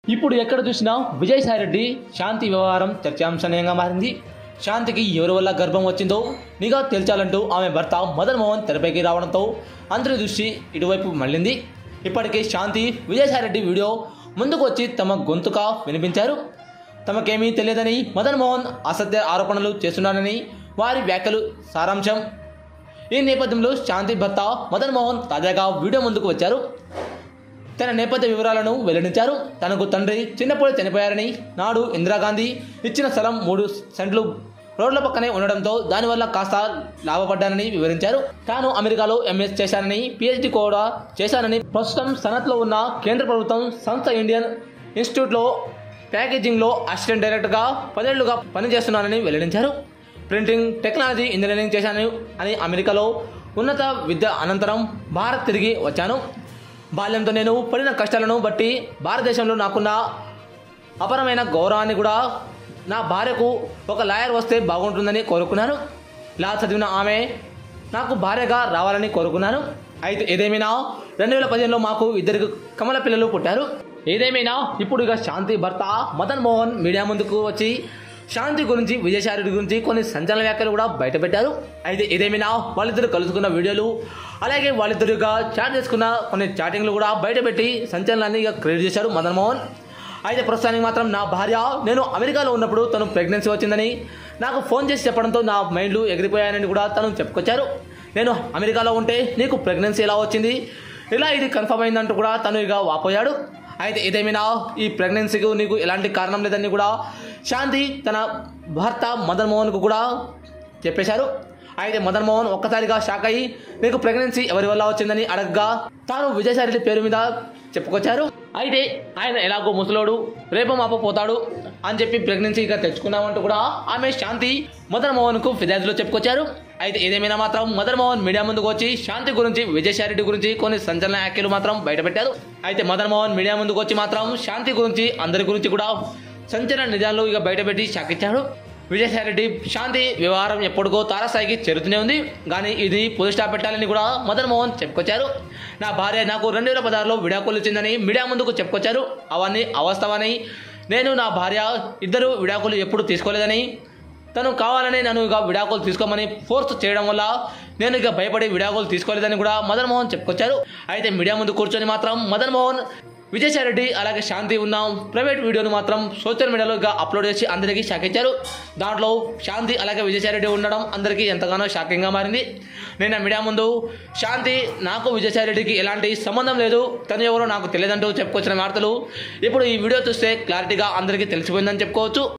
ఇప్పుడు ఎక్కడ చూసినా విజయసాయి రెడ్డి శాంతి వ్యవహారం చర్చాంశనీయంగా మారింది శాంతికి ఎవరి వల్ల గర్భం వచ్చిందో నిఘా తేల్చాలంటూ ఆమె భర్త మదన్ మోహన్ తెరపైకి రావడంతో అందరి దృష్టి ఇటువైపు మళ్ళింది ఇప్పటికే శాంతి విజయసాయి రెడ్డి వీడియో ముందుకు వచ్చి తమ గొంతుక వినిపించారు తమకేమీ తెలియదని మదన్ మోహన్ అసత్య ఆరోపణలు చేస్తున్నారని వారి వ్యాఖ్యలు సారాంశం ఈ నేపథ్యంలో శాంతి భర్త మదన్ మోహన్ తాజాగా వీడియో ముందుకు వచ్చారు తన నేపథ్య వివరాలను వెల్లడించారు తనకు తండ్రి చిన్నప్పుడు చనిపోయారని నాడు ఇందిరాగాంధీ ఇచ్చిన స్థలం మూడు సెంట్లు రోడ్ల పక్కనే ఉండడంతో దానివల్ల కాస్త లాభపడ్డానని వివరించారు తాను అమెరికాలో ఎంఎస్ చేశానని పిహెచ్డి కూడా చేశానని ప్రస్తుతం సనత్లో ఉన్న కేంద్ర ప్రభుత్వం సంస్థ ఇండియన్ ఇన్స్టిట్యూట్లో ప్యాకేజింగ్లో అసిస్టెంట్ డైరెక్టర్గా పదేళ్లుగా పనిచేస్తున్నానని వెల్లడించారు ప్రింటింగ్ టెక్నాలజీ ఇంజనీరింగ్ చేశాను అని అమెరికాలో ఉన్నత విద్య అనంతరం భారత్ తిరిగి వచ్చాను బాల్యంతో నేను పడిన కష్టాలను బట్టి భారతదేశంలో నాకున్న అపరమైన గౌరవాన్ని కూడా నా భార్యకు ఒక లాయర్ వస్తే బాగుంటుందని కోరుకున్నాను లా చదివిన ఆమె నాకు భార్యగా రావాలని కోరుకున్నాను అయితే ఏదేమైనా రెండు వేల పదిహేనులో మాకు ఇద్దరికి కమల పిల్లలు పుట్టారు ఏదేమైనా ఇప్పుడు ఇక శాంతి భర్త మదన్ మోహన్ మీడియా ముందుకు వచ్చి శాంతి గురించి విజయసాయి గురించి కొన్ని సంచలన వ్యాఖ్యలు కూడా బయటపెట్టారు అయితే ఏదేమైనా వాళ్ళిద్దరు కలుసుకున్న వీడియోలు అలాగే వాళ్ళిద్దరుగా చాట్ చేసుకున్న కొన్ని చాటింగ్లు కూడా బయటపెట్టి సంచలనాన్ని ఇక క్రియేట్ చేశారు మదన్ మోహన్ అయితే ప్రస్తుతానికి మాత్రం నా భార్య నేను అమెరికాలో ఉన్నప్పుడు తను ప్రెగ్నెన్సీ వచ్చిందని నాకు ఫోన్ చేసి చెప్పడంతో నా మైండ్లు ఎగిరిపోయానని కూడా తను చెప్పుకొచ్చారు నేను అమెరికాలో ఉంటే నీకు ప్రెగ్నెన్సీ ఎలా వచ్చింది ఇలా ఇది కన్ఫర్మ్ అయిందంటూ కూడా తను ఇక వాపోయాడు అయితే ఏదేమైనా ఈ ప్రెగ్నెన్సీకి నీకు ఎలాంటి కారణం లేదని కూడా శాంతి తన భర్త మదన్ మోహన్కు కూడా చెప్పేశారు అయితే మదన్ మోహన్ ఒక్కసారిగా షాక్ అయ్యి నీకు ప్రెగ్నెన్సీ ఎవరి వల్ల వచ్చిందని అడగగా తాను విజయసాయి రెడ్డి పేరు మీద చెప్పుకొచ్చారు అయితే ఆయన ఎలాగో ముసలోడు రేపు మాప పోతాడు అని చెప్పి ప్రెగ్నెన్సీ ఇక తెచ్చుకున్నామంటూ కూడా ఆమె శాంతి మదన్ మోహన్కు ఫిర్యాదులో చెప్పుకొచ్చారు అయితే ఏదేమైనా మాత్రం మదన్ మోహన్ మీడియా ముందుకు వచ్చి శాంతి గురించి విజయసాయి రెడ్డి గురించి కొన్ని సంచలన వ్యాఖ్యలు మాత్రం బయటపెట్టారు అయితే మదన్ మోహన్ మీడియా ముందుకు వచ్చి మాత్రం శాంతి గురించి అందరి గురించి కూడా సంచలన నిజాలు ఇక బయటపెట్టి షాకిచ్చాడు విజయసాయి రెడ్డి శాంతి వ్యవహారం ఎప్పటికో తారాస్థాయికి చేరుతూనే ఉంది కానీ ఇది పోలీస్ స్టాప్ పెట్టాలని కూడా మదన్ మోహన్ చెప్పుకొచ్చారు నా భార్య నాకు రెండు వేల పదహారులో విడాకులు ఇచ్చిందని మీడియా ముందుకు చెప్పుకొచ్చారు అవన్నీ అవాస్తవని నేను నా భార్య ఇద్దరు విడాకులు ఎప్పుడు తీసుకోలేదని తను కావాలని నన్ను ఇక విడాకులు తీసుకోమని ఫోర్స్ చేయడం వల్ల నేను ఇక భయపడి విడాకులు తీసుకోలేదని కూడా మదన్ మోహన్ చెప్పుకొచ్చారు అయితే మీడియా ముందు కూర్చొని మాత్రం మదన్ మోహన్ విజయసాయి రెడ్డి అలాగే శాంతి ఉన్న ప్రైవేట్ వీడియోను మాత్రం సోషల్ మీడియాలో ఇక అప్లోడ్ చేసి అందరికీ షాక్ ఇచ్చారు దాంట్లో శాంతి అలాగే విజయసాయి రెడ్డి ఉండడం అందరికీ ఎంతగానో షాకింగ్గా మారింది నేను ఆ మీడియా ముందు శాంతి నాకు విజయసాయి రెడ్డికి ఎలాంటి సంబంధం లేదు తను ఎవరో నాకు తెలియదంటూ చెప్పుకొచ్చిన వార్తలు ఇప్పుడు ఈ వీడియో చూస్తే క్లారిటీగా అందరికీ తెలిసిపోయిందని చెప్పుకోవచ్చు